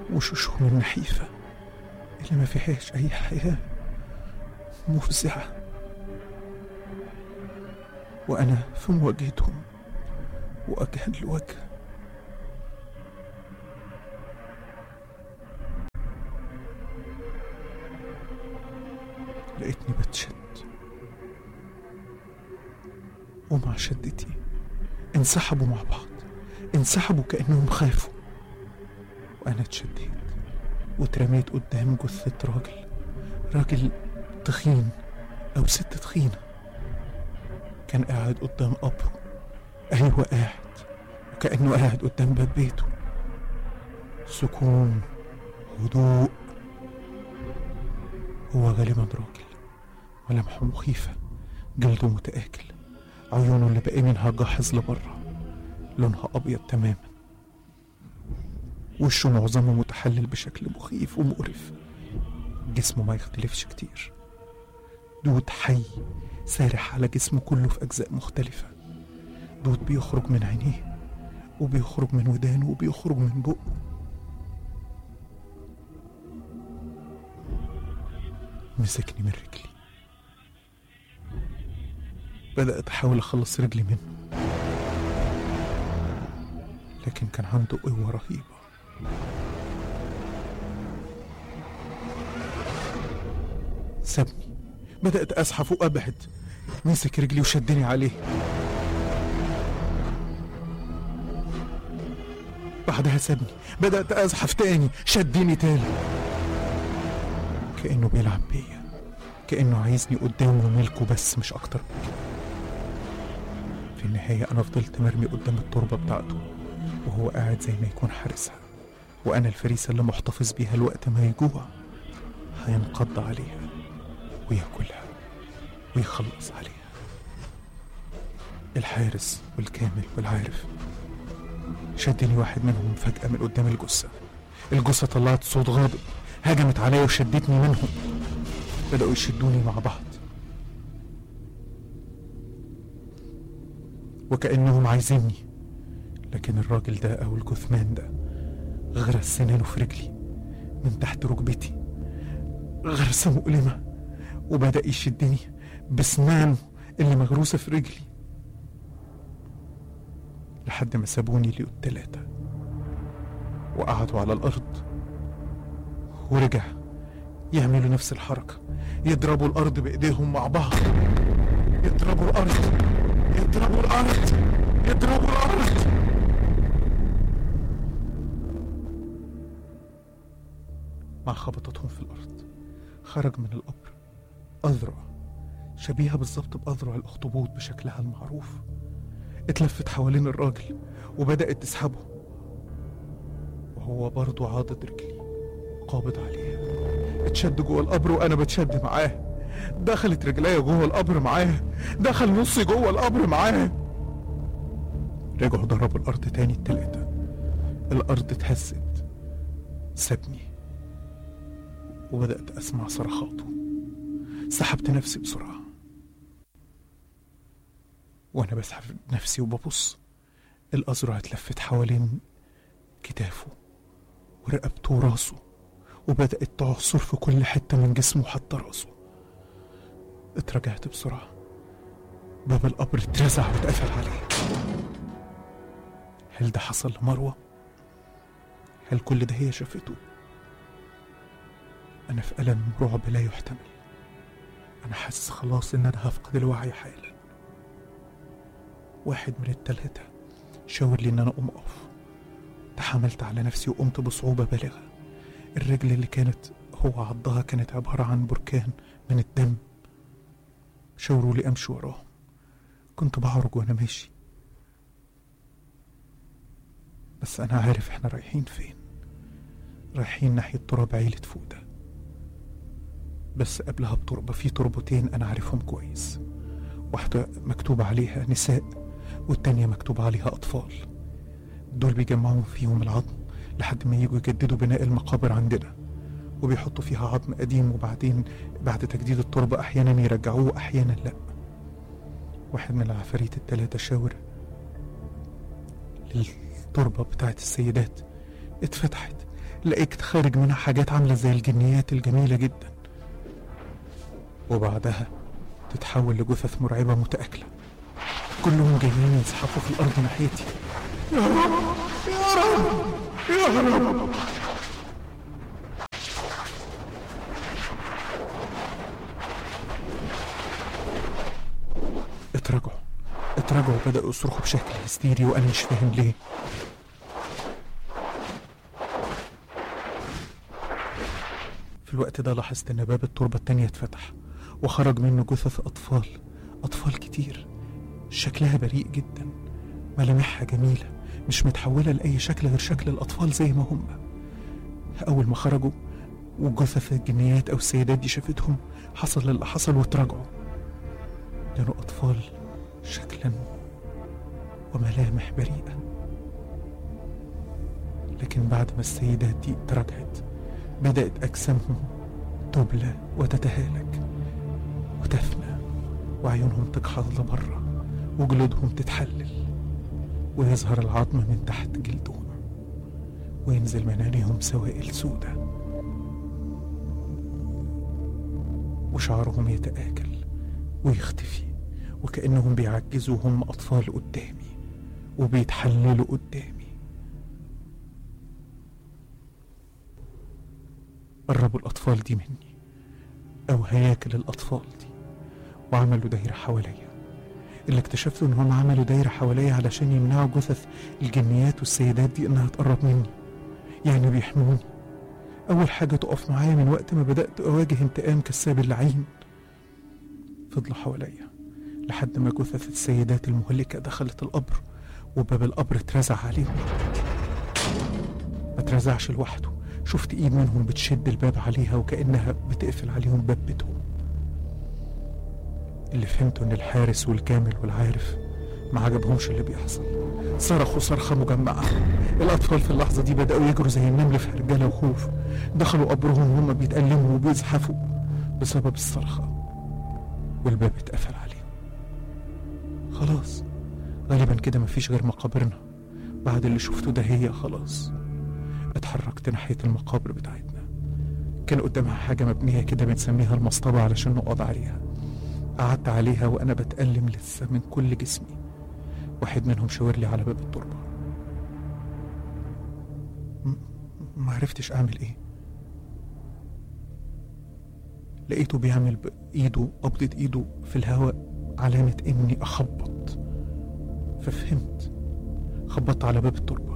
وشوشهم النحيفة اللي ما فيهاش أي حياة مفزعة وأنا في مواجهتهم وجها لوجه لقيتني بتشد ومع شدتي انسحبوا مع بعض انسحبوا كأنهم خافوا وأنا اتشديت واترميت قدام جثة راجل راجل تخين أو ست تخينة كان قاعد قدام قبره أيوة قاعد وكأنه قاعد قدام باب بيته سكون هدوء هو غالبا راجل ملامحه مخيفة جلده متآكل عيونه اللي باقي منها جاحظ لبره لونها أبيض تماما وشه معظمه متحلل بشكل مخيف ومقرف جسمه ما يختلفش كتير دود حي سارح على جسمه كله في أجزاء مختلفة دود بيخرج من عينيه وبيخرج من ودانه وبيخرج من بقه مسكني من رجلي بدأت أحاول أخلص رجلي منه لكن كان عنده قوة رهيبة سابني بدأت أزحف وأبعد مسك رجلي وشدني عليه بعدها سابني بدأت أزحف تاني شدني تاني كأنه بيلعب بيا كأنه عايزني قدامه وملكه بس مش أكتر من كده في النهاية أنا فضلت مرمي قدام التربة بتاعته وهو قاعد زي ما يكون حارسها وأنا الفريسة اللي محتفظ بيها الوقت ما يجوع هينقض عليها وياكلها ويخلص عليها الحارس والكامل والعارف شدني واحد منهم فجأة من قدام الجثة الجثة طلعت صوت غاضب هجمت عليا وشدتني منهم بدأوا يشدوني مع بعض وكأنهم عايزيني لكن الراجل ده أو الجثمان ده غرس سنانه في رجلي من تحت ركبتي غرسة مؤلمة وبدأ يشدني بسنانه اللي مغروسة في رجلي لحد ما سابوني لي التلاتة وقعدوا على الأرض ورجع يعملوا نفس الحركة يضربوا الأرض بإيديهم مع بعض يضربوا الأرض يضربوا الأرض يضربوا الأرض مع خبطتهم في الأرض خرج من القبر أذرع شبيهة بالظبط بأذرع الأخطبوط بشكلها المعروف اتلفت حوالين الراجل وبدأت تسحبه وهو برضه عاضد رجلي قابض عليها اتشد جوه القبر وانا بتشد معاه دخلت رجليا جوه القبر معاه دخل نصي جوه القبر معاه رجعوا ضربوا الارض تاني التلاتة الارض اتهزت سابني وبدأت اسمع صرخاته سحبت نفسي بسرعة وانا بسحب نفسي وببص الأزرع اتلفت حوالين كتافه ورقبته وراسه وبدأت تعصر في كل حتة من جسمه حتى راسه اترجعت بسرعة باب القبر اترزع واتقفل عليه هل ده حصل لمروة؟ هل كل ده هي شافته؟ أنا في ألم ورعب لا يحتمل أنا حاسس خلاص إن أنا هفقد الوعي حالا واحد من التلاتة شاور لي إن أنا أقوم أقف تحملت على نفسي وقمت بصعوبة بالغة الرجل اللي كانت هو عضها كانت عبارة عن بركان من الدم شاوروا لي أمشي وراهم كنت بعرج وأنا ماشي بس أنا عارف إحنا رايحين فين رايحين ناحية تراب عيلة فودة بس قبلها بتربة في تربتين أنا عارفهم كويس واحدة مكتوب عليها نساء والتانية مكتوب عليها أطفال دول بيجمعوا فيهم العظم لحد ما يجوا يجددوا بناء المقابر عندنا وبيحطوا فيها عظم قديم وبعدين بعد تجديد التربة أحيانا يرجعوه أحيانا لأ واحد من العفاريت التلاتة شاور للتربة بتاعت السيدات اتفتحت لقيت خارج منها حاجات عاملة زي الجنيات الجميلة جدا وبعدها تتحول لجثث مرعبة متآكلة كلهم جايين يزحفوا في الأرض ناحيتي يا رب يا رب يا رب اتراجعوا اتراجعوا بدأوا يصرخوا بشكل هستيري وأنا مش فاهم ليه في الوقت ده لاحظت إن باب التربة التانية اتفتح وخرج منه جثث أطفال أطفال كتير شكلها بريء جدا ملامحها جميلة مش متحولة لأي شكل غير شكل الأطفال زي ما هم أول ما خرجوا وجثث الجنيات أو السيدات دي شافتهم حصل اللي حصل وتراجعوا كانوا أطفال شكلا وملامح بريئة لكن بعد ما السيدات دي تراجعت بدأت أجسامهم تبلى وتتهالك وتفنى وعيونهم تكحظ لبره وجلودهم تتحلل ويظهر العظم من تحت جلدهم وينزل من عينيهم سوائل سودة وشعرهم يتآكل ويختفي وكأنهم بيعجزوا هم أطفال قدامي وبيتحللوا قدامي قربوا الأطفال دي مني أو هياكل الأطفال دي وعملوا دايرة حواليا اللي اكتشفته إن هم عملوا دايرة حواليا علشان يمنعوا جثث الجنيات والسيدات دي إنها تقرب مني يعني بيحموني أول حاجة تقف معايا من وقت ما بدأت أواجه انتقام كساب اللعين فضلوا حواليا لحد ما جثث السيدات المهلكة دخلت القبر وباب القبر اترزع عليهم ما اترزعش لوحده شفت ايد منهم بتشد الباب عليها وكأنها بتقفل عليهم باب بيتهم اللي فهمته ان الحارس والكامل والعارف ما عجبهمش اللي بيحصل صرخوا صرخة مجمعة الأطفال في اللحظة دي بدأوا يجروا زي النمل في هرجلة وخوف دخلوا قبرهم وهم بيتألموا وبيزحفوا بسبب الصرخة والباب اتقفل عليهم خلاص غالبا كده مفيش غير مقابرنا بعد اللي شفته ده هي خلاص اتحركت ناحية المقابر بتاعتنا كان قدامها حاجة مبنية كده بنسميها المصطبة علشان نقعد عليها قعدت عليها وأنا بتألم لسه من كل جسمي واحد منهم شاور لي على باب التربة م- ما عرفتش أعمل إيه لقيته بيعمل بإيده قبضة إيده في الهواء علامة إني أخبط ففهمت خبطت على باب التربة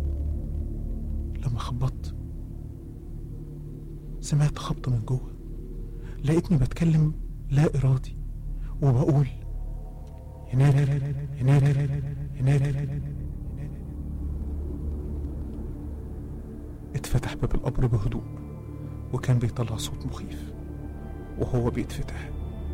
لما خبطت سمعت خبط من جوه لقيتني بتكلم لا إرادي وبقول هناك هناك هناك اتفتح باب القبر بهدوء وكان بيطلع صوت مخيف وهو بيتفتح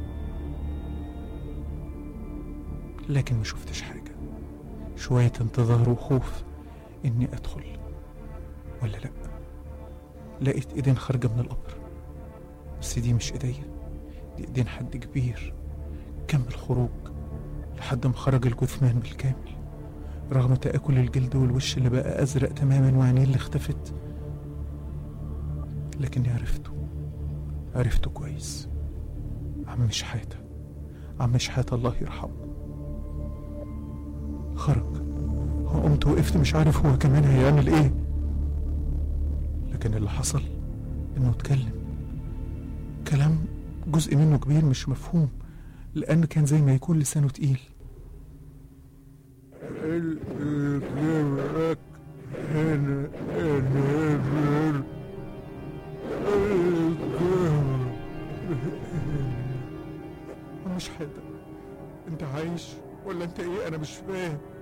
لكن ما شفتش حاجة شوية انتظار وخوف إني أدخل ولا لأ لقيت إيدين خارجة من القبر بس دي مش إيديا دي إيدين حد كبير كمل خروج لحد ما خرج الجثمان بالكامل رغم تآكل الجلد والوش اللي بقى أزرق تماما وعينيه اللي اختفت لكني عرفته عرفته كويس عم شحاتة عم شحاتة الله يرحمه خرج قمت وقفت مش عارف هو كمان هيعمل ايه لكن اللي حصل انه اتكلم كلام جزء منه كبير مش مفهوم لأن كان زي ما يكون لسانه تقيل الكبرك هنا هنا مش حاجة انت عايش ولا انت ايه انا مش فاهم